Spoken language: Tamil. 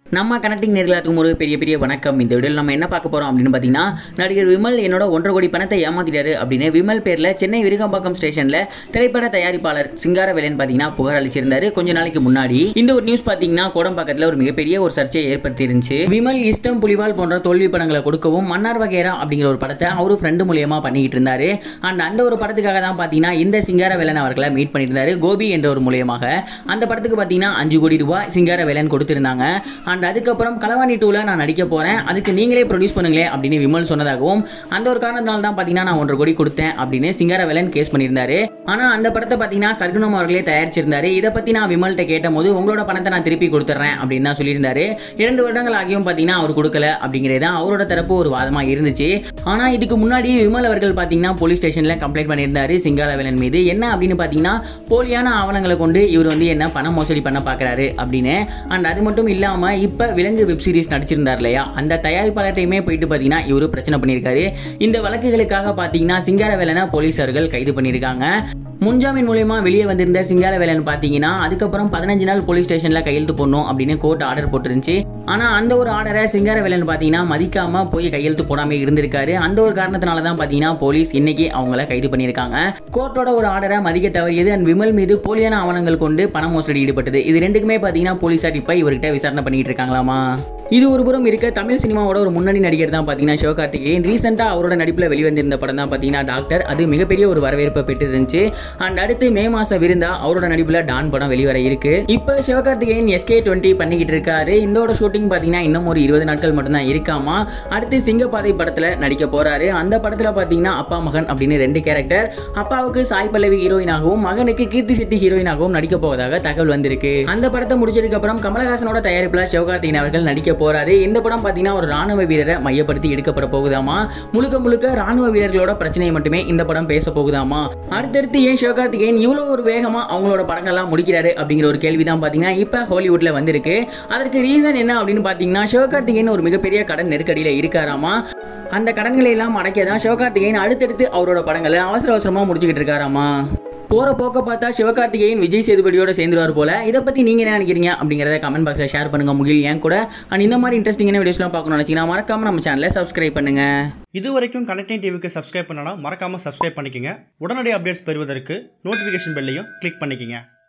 நம்ம கனெக்டிங் நேர்களுக்கும் ஒரு பெரிய பெரிய வணக்கம் இந்த வீடியோவில் நம்ம என்ன பார்க்க போகிறோம் அப்படின்னு பார்த்தீங்கன்னா நடிகர் விமல் என்னோட ஒன்றரை கோடி பணத்தை ஏமாத்திட்டாரு அப்படின்னு விமல் பேரில் சென்னை விருகம்பாக்கம் ஸ்டேஷனில் திரைப்பட தயாரிப்பாளர் சிங்காரவேலன் பார்த்தீங்கன்னா புகார் அளிச்சிருந்தாரு கொஞ்ச நாளைக்கு முன்னாடி இந்த ஒரு நியூஸ் பார்த்தீங்கன்னா கோடம்பாக்கத்தில் ஒரு மிகப்பெரிய ஒரு சர்ச்சையை ஏற்படுத்தி இருந்துச்சு விமல் இஷ்டம் புலிவால் போன்ற தோல்வி படங்களை கொடுக்கவும் மன்னார் வகேரா அப்படிங்கிற ஒரு படத்தை அவரு ஃப்ரெண்டு மூலியமா பண்ணிக்கிட்டு இருந்தாரு அண்ட் அந்த ஒரு படத்துக்காக தான் பார்த்தீங்கன்னா இந்த சிங்காரவேலன் அவர்களை மீட் பண்ணியிருந்தாரு கோபி என்ற ஒரு மூலியமாக அந்த படத்துக்கு பார்த்தீங்கன்னா அஞ்சு கோடி ரூபாய் சிங்காரவேலன் கொடுத்திருந்தாங்க அண்ட் அதுக்கப்புறம் களவாணி டூவில் நான் நடிக்க போகிறேன் அதுக்கு நீங்களே ப்ரொடியூஸ் பண்ணுங்களே அப்படின்னு விமல் சொன்னதாகவும் அந்த ஒரு காரணத்தினால தான் பார்த்தீங்கன்னா நான் ஒன்றரை கோடி கொடுத்தேன் அப்படின்னு சிங்காரவேலன் கேஸ் பண்ணியிருந்தாரு ஆனால் அந்த படத்தை பார்த்தீங்கன்னா சர்க்குணம் அவர்களே தயாரிச்சிருந்தாரு இதை பற்றி நான் விமல்கிட்ட கேட்டபோது உங்களோட பணத்தை நான் திருப்பி கொடுத்துட்றேன் அப்படின்னு தான் சொல்லியிருந்தாரு இரண்டு வருடங்கள் ஆகியும் பார்த்தீங்கன்னா அவர் கொடுக்கல அப்படிங்கிறது தான் அவரோட தரப்பு ஒரு வாதமாக இருந்துச்சு ஆனால் இதுக்கு முன்னாடி விமல் அவர்கள் பார்த்தீங்கன்னா போலீஸ் ஸ்டேஷனில் கம்ப்ளைண்ட் பண்ணியிருந்தாரு சிங்காரவேலன் மீது என்ன அப்படின்னு பார்த்தீங்கன்னா போலியான ஆவணங்களை கொண்டு இவர் வந்து என்ன பண மோசடி பண்ண பார்க்குறாரு அப்படின்னு அண்ட் அது மட்டும் இல்லாமல் இப்போ விலங்கு வெப் சீரிஸ் நடிச்சிருந்தார் இல்லையா அந்த தயாரிப்பாளர்கிட்டையுமே போயிட்டு பார்த்தீங்கன்னா இவரு பிரச்சனை பண்ணியிருக்காரு இந்த வழக்குகளுக்காக பார்த்தீங்கன்னா சிங்காரவேலனை போலீஸார்கள் கைது பண்ணியிருக்காங்க முன்ஜாமீன் மூலயமா வெளியே வந்திருந்த சிங்காரவேலன் பார்த்தீங்கன்னா அதுக்கப்புறம் பதினஞ்சு நாள் போலீஸ் ஸ்டேஷனில் கையெழுத்து போடணும் அப்படின்னு கோர்ட் ஆர்டர் போட்டுருந்துச்சு ஆனால் அந்த ஒரு ஆர்டரை சிங்காரவேலன் பார்த்தீங்கன்னா மதிக்காம போய் கையெழுத்து போடாமல் இருந்திருக்காரு அந்த ஒரு காரணத்தினால தான் பார்த்தீங்கன்னா போலீஸ் இன்னைக்கு அவங்கள கைது பண்ணியிருக்காங்க கோர்ட்டோட ஒரு ஆர்டரை மதிக்க தவறியது அண்ட் விமல் மீது போலியான ஆவணங்கள் கொண்டு பண மோசடி ஈடுபட்டது இது ரெண்டுக்குமே பார்த்தீங்கன்னா போலீஸார் இப்போ இவர்கிட்ட விசாரணை பண்ணிட்டு இருக்காங்களாமா இது ஒரு புறம் இருக்க தமிழ் சினிமாவோட ஒரு முன்னணி நடிகர் தான் பார்த்தீங்கன்னா சிவகார்த்திகேயன் ரீசெண்டாக அவரோட நடிப்பில் வெளிவந்திருந்த படம் தான் பார்த்தீங்கன்னா டாக்டர் அது மிகப்பெரிய ஒரு வரவேற்பை பெற்று இருந்துச்சு அண்ட் அடுத்து மே மாதம் விருந்தா அவரோட நடிப்பில் டான் படம் வெளிவர இருக்கு இப்போ சிவகார்த்திகேயன் எஸ்கே டுவெண்ட்டி பண்ணிக்கிட்டு இருக்காரு இதோட ஷூட்டிங் பார்த்தீங்கன்னா இன்னும் ஒரு இருபது நாட்கள் மட்டும்தான் இருக்காமா அடுத்து சிங்கப்பாதை படத்தில் நடிக்க போறாரு அந்த படத்தில் பார்த்தீங்கன்னா அப்பா மகன் அப்படின்னு ரெண்டு கேரக்டர் அப்பாவுக்கு சாய் பல்லவி ஹீரோயினாகவும் மகனுக்கு கீர்த்தி செட்டி ஹீரோயினாகவும் நடிக்க போவதாக தகவல் வந்திருக்கு அந்த படத்தை முடிச்சதுக்கு அப்புறம் கமலஹாசனோட தயாரிப்பில் சிவகார்த்திகேயன் அவர்கள் நடிக்க போறாரு இந்த படம் பார்த்தீங்கன்னா ஒரு ராணுவ வீரரை மையப்படுத்தி எடுக்கப்பட போகுதாமா முழுக்க முழுக்க ராணுவ வீரர்களோட பிரச்சனையை மட்டுமே இந்த படம் பேச போகுதாமா அடுத்தடுத்து ஏன் சிவகார்த்திகேயன் இவ்வளோ ஒரு வேகமா அவங்களோட படங்கள்லாம் முடிக்கிறாரு அப்படிங்கிற ஒரு கேள்வி தான் பார்த்தீங்கன்னா இப்போ ஹாலிவுட்ல வந்திருக்கு அதற்கு ரீசன் என்ன அப்படின்னு பார்த்தீங்கன்னா சிவகார்த்திகேயன் ஒரு மிகப்பெரிய கடன் நெருக்கடியில் இருக்காராமா அந்த கடன்களை எல்லாம் அடைக்க தான் சிவகார்த்திகேயன் அடுத்தடுத்து அவரோட படங்களை அவசர அவசரமாக முடிச்சுக்கிட்டு இருக்காராமா போகிற போக்க பார்த்தா சிவகார்த்திகேயன் விஜய் சேதுபதியோட சேர்ந்துருவார் போல இதை பற்றி நீங்கள் என்ன நினைக்கிறீங்க அப்படிங்கிறத கமெண்ட் பாக்ஸில் ஷேர் பண்ணுங்க முகில் ஏன் கூட அண்ட் இந்த மாதிரி இன்ட்ரெஸ்டிங்கான வீடியோஸ்லாம் பார்க்கணும்னு நினச்சிங்கன்னா மறக்காம நம்ம சேனலை சப்ஸ்கிரைப் பண்ணுங்க இது வரைக்கும் கனெக்டிங் டிவிக்கு சப்ஸ்கிரைப் பண்ணனா மறக்காமல் சப்ஸ்கிரைப் பண்ணிக்கங்க உடனடி அப்டேட்ஸ் பெறுவதற்கு நோட்டிஃபிகேஷன் பெல்லையும் கிளிக் பண்ணிக்கங்க